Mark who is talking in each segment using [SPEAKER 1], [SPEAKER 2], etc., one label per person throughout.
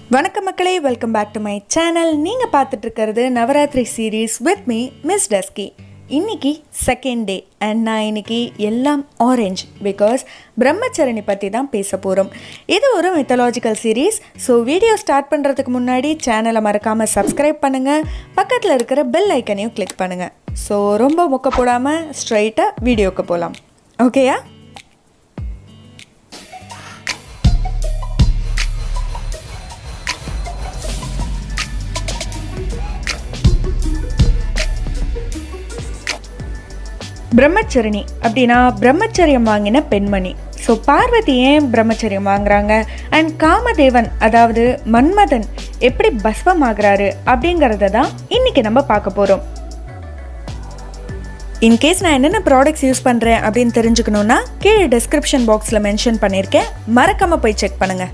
[SPEAKER 1] வணக்கம் மக்களே welcome back to my channel நீங்கள் பார்த்துட்டு இருக்கிறது Navaratri series with me Miss Dusky இன்னைக்கு செகண்ட் டே அண்ட் நான் இன்னைக்கு எல்லாம் ஆரஞ்ச் பிகாஸ் பிரம்மச்சரணி பற்றி தான் பேச போகிறோம் இது ஒரு mythological series so video start பண்ணுறதுக்கு முன்னாடி சேனலை மறக்காமல் சப்ஸ்கிரைப் பண்ணுங்கள் பக்கத்தில் இருக்கிற பெல் ஐக்கனையும் கிளிக் பண்ணுங்கள் ஸோ ரொம்ப முக்க போடாமல் ஸ்ட்ரைட்டாக வீடியோக்கு போகலாம் ஓகேயா பிரம்மச்சரணி அப்படின்னா பிரம்மச்சரியம் வாங்கின பெண்மணி ஸோ பார்வதி ஏன் பிரம்மச்சரியம் வாங்குறாங்க அண்ட் காமதேவன் அதாவது மன்மதன் எப்படி பஸ்வம் ஆகுறாரு அப்படிங்கிறத தான் இன்னைக்கு நம்ம பார்க்க போகிறோம் இன்கேஸ் நான் என்னென்ன ப்ராடக்ட்ஸ் யூஸ் பண்ணுறேன் அப்படின்னு தெரிஞ்சுக்கணுன்னா கீழே டிஸ்கிரிப்ஷன் பாக்ஸில் மென்ஷன் பண்ணியிருக்கேன் மறக்காமல் போய் செக் பண்ணுங்கள்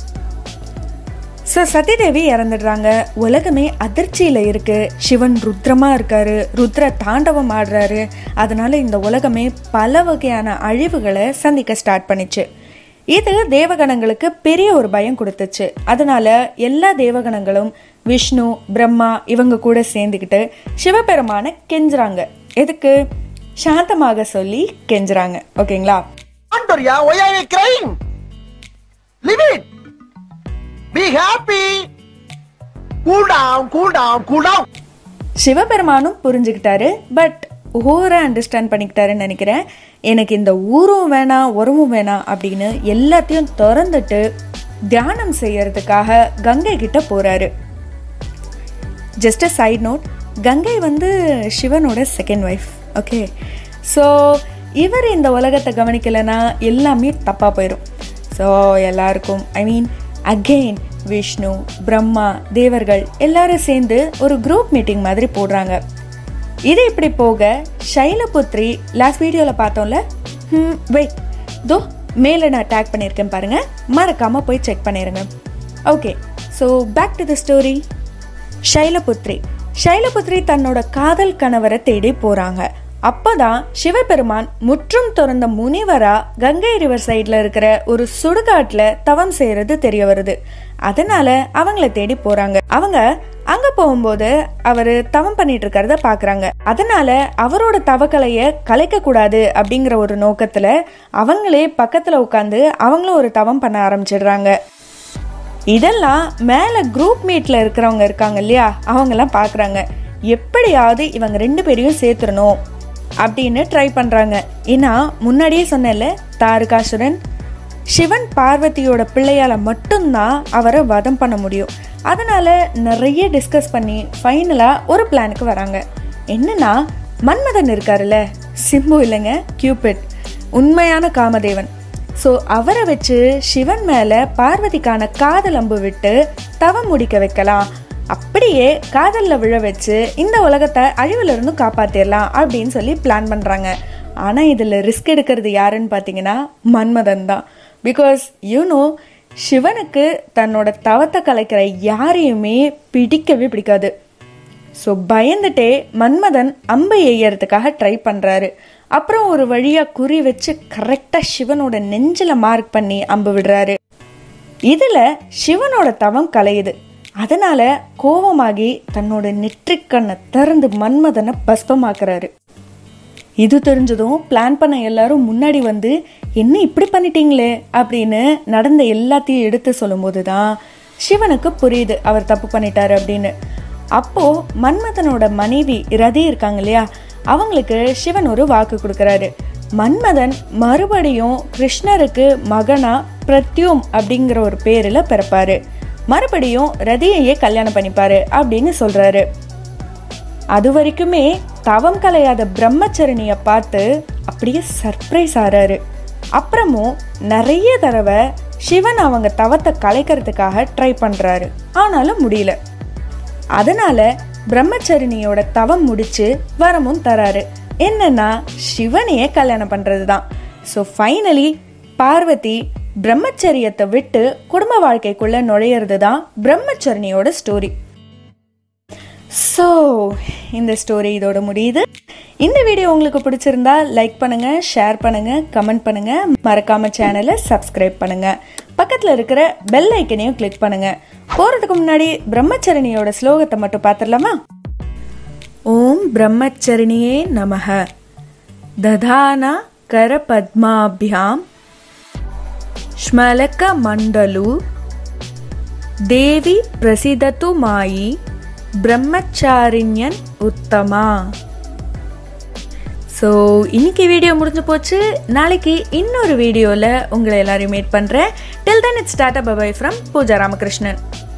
[SPEAKER 1] ஸோ சத்யதேவி இறந்துடுறாங்க உலகமே அதிர்ச்சியில் இருக்கு சிவன் ருத்ரமாக இருக்காரு ருத்ர தாண்டவம் ஆடுறாரு அதனால இந்த உலகமே பல வகையான அழிவுகளை சந்திக்க ஸ்டார்ட் பண்ணிச்சு இது தேவகணங்களுக்கு பெரிய ஒரு பயம் கொடுத்துச்சு அதனால எல்லா தேவகணங்களும் விஷ்ணு பிரம்மா இவங்க கூட சேர்ந்துக்கிட்டு சிவபெருமான கெஞ்சுறாங்க எதுக்கு சாந்தமாக சொல்லி கெஞ்சுறாங்க ஓகேங்களா
[SPEAKER 2] Andoria, why are you crying? Leave it. Be happy. Cool down, cool down, cool down.
[SPEAKER 1] சிவபெருமானும் புரிஞ்சுக்கிட்டாரு பட் ஓவராக அண்டர்ஸ்டாண்ட் பண்ணிக்கிட்டாருன்னு நினைக்கிறேன் எனக்கு இந்த ஊரும் வேணாம் உறவும் வேணாம் அப்படின்னு எல்லாத்தையும் திறந்துட்டு தியானம் செய்யறதுக்காக கங்கை கிட்ட போறாரு just a side note Gangai வந்து சிவனோட செகண்ட் ஒய்ஃப் ஓகே ஸோ இவர் இந்த உலகத்தை கவனிக்கலைன்னா எல்லாமே தப்பாக போயிடும் ஸோ எல்லாருக்கும் I mean again Vishnu Brahma தேவர்கள் எல்லாரும் சேர்ந்து ஒரு குரூப் மீட்டிங் மாதிரி போடுறாங்க இது இப்படி போக சைலபுத்ரி லாஸ்ட் வீடியோவில் பார்த்தோம்ல ம் வெயிட் தோ மேலே நான் டேக் பண்ணியிருக்கேன் பாருங்கள் மறக்காமல் போய் செக் பண்ணிடுங்க okay so back to the story Shailaputri Shailaputri தன்னோட காதல் கணவரை தேடி போறாங்க அப்பதான் சிவபெருமான் முற்றும் திறந்த முனிவரா கங்கை ரிவர் சைட்ல இருக்கிற ஒரு சுடுகாட்டுல தவம் செய்யறது தெரிய வருது அதனால அவங்கள தேடி போறாங்க அவங்க அங்க போகும்போது அவரு தவம் பண்ணிட்டு இருக்கிறத பாக்குறாங்க அதனால அவரோட தவக்கலைய கலைக்க கூடாது அப்படிங்கிற ஒரு நோக்கத்துல அவங்களே பக்கத்துல உட்காந்து அவங்களும் ஒரு தவம் பண்ண ஆரம்பிச்சிடுறாங்க இதெல்லாம் மேலே குரூப் மீட்டில் இருக்கிறவங்க இருக்காங்க இல்லையா அவங்கெல்லாம் பார்க்குறாங்க எப்படியாவது இவங்க ரெண்டு பேரையும் சேர்த்துடணும் அப்படின்னு ட்ரை பண்ணுறாங்க ஏன்னா முன்னாடியே சொன்னேன்ல தாரகாசுரன் சிவன் பார்வதியோட பிள்ளையால் மட்டும்தான் அவரை வதம் பண்ண முடியும் அதனால் நிறைய டிஸ்கஸ் பண்ணி ஃபைனலாக ஒரு பிளானுக்கு வராங்க என்னன்னா மன்மதன் இருக்காருல்ல சிம்பு இல்லைங்க கியூபிட் உண்மையான காமதேவன் ஸோ அவரை வச்சு சிவன் மேலே பார்வதிக்கான காதல் அம்பு விட்டு தவம் முடிக்க வைக்கலாம் அப்படியே காதலில் விழ வச்சு இந்த உலகத்தை அழிவிலிருந்து காப்பாற்றிடலாம் அப்படின்னு சொல்லி பிளான் பண்ணுறாங்க ஆனால் இதில் ரிஸ்க் எடுக்கிறது யாருன்னு பார்த்தீங்கன்னா மன்மதன் தான் பிகாஸ் யூனோ சிவனுக்கு தன்னோட தவத்தை கலைக்கிற யாரையுமே பிடிக்கவே பிடிக்காது ஸோ பயந்துட்டே மன்மதன் அம்பை எய்யறதுக்காக ட்ரை பண்ணுறாரு அப்புறம் ஒரு வழியாக குறி வச்சு கரெக்டாக சிவனோட நெஞ்சில் மார்க் பண்ணி அம்பு விடுறாரு இதில் சிவனோட தவம் கலையுது அதனால கோபமாகி தன்னோட நெற்றிக்கண்ணை திறந்து மன்மதனை பஸ்பமாக்குறாரு இது தெரிஞ்சதும் பிளான் பண்ண எல்லாரும் முன்னாடி வந்து என்ன இப்படி பண்ணிட்டீங்களே அப்படின்னு நடந்த எல்லாத்தையும் எடுத்து சொல்லும்போது தான் சிவனுக்கு புரியுது அவர் தப்பு பண்ணிட்டாரு அப்படின்னு அப்போ மன்மதனோட மனைவி ரதி இருக்காங்க இல்லையா அவங்களுக்கு சிவன் ஒரு வாக்கு கொடுக்கறாரு மன்மதன் மறுபடியும் கிருஷ்ணருக்கு மகனா பிரத்யூம் அப்படிங்கிற ஒரு பேரில் பிறப்பாரு மறுபடியும் ரதியையே கல்யாணம் பண்ணிப்பாரு அப்படின்னு சொல்றாரு அது வரைக்குமே தவம் கலையாத பிரம்மச்சரணியை பார்த்து அப்படியே சர்ப்ரைஸ் ஆறாரு அப்புறமும் நிறைய தடவை சிவன் அவங்க தவத்தை கலைக்கிறதுக்காக ட்ரை பண்றாரு ஆனாலும் முடியல அதனால பிரம்மச்சரிணியோட தவம் முடிச்சு வரமும் தராரு என்னன்னா சிவனையே கல்யாணம் பண்றது தான் ஸோ ஃபைனலி பார்வதி பிரம்மச்சரியத்தை விட்டு குடும்ப வாழ்க்கைக்குள்ள நுழையிறது தான் பிரம்மச்சரணியோட ஸ்டோரி ஸோ இந்த ஸ்டோரி இதோட முடியுது இந்த வீடியோ உங்களுக்கு பிடிச்சிருந்தா லைக் பண்ணுங்க ஷேர் பண்ணுங்க கமெண்ட் பண்ணுங்க மறக்காம சேனலை சப்ஸ்கிரைப் பண்ணுங்க பக்கத்தில் இருக்கிற பெல் ஐக்கனையும் கிளிக் பண்ணுங்க போகிறதுக்கு முன்னாடி பிரம்மச்சரணியோட ஸ்லோகத்தை மட்டும் பார்த்துடலாமா ஓம் பிரம்மச்சரணியே நமக दधाना करपद्माभ्यां श्मलकमण्डलु देवी प्रसिदतु मायि பிரம்மச்சாரிண்யன் உத்தமா ஸோ இன்னைக்கு வீடியோ முடிஞ்சு போச்சு நாளைக்கு இன்னொரு வீடியோவில் உங்களை எல்லாரையும் மீட் பண்ணுறேன் till then it's tata bye bye from Pooja Ramakrishnan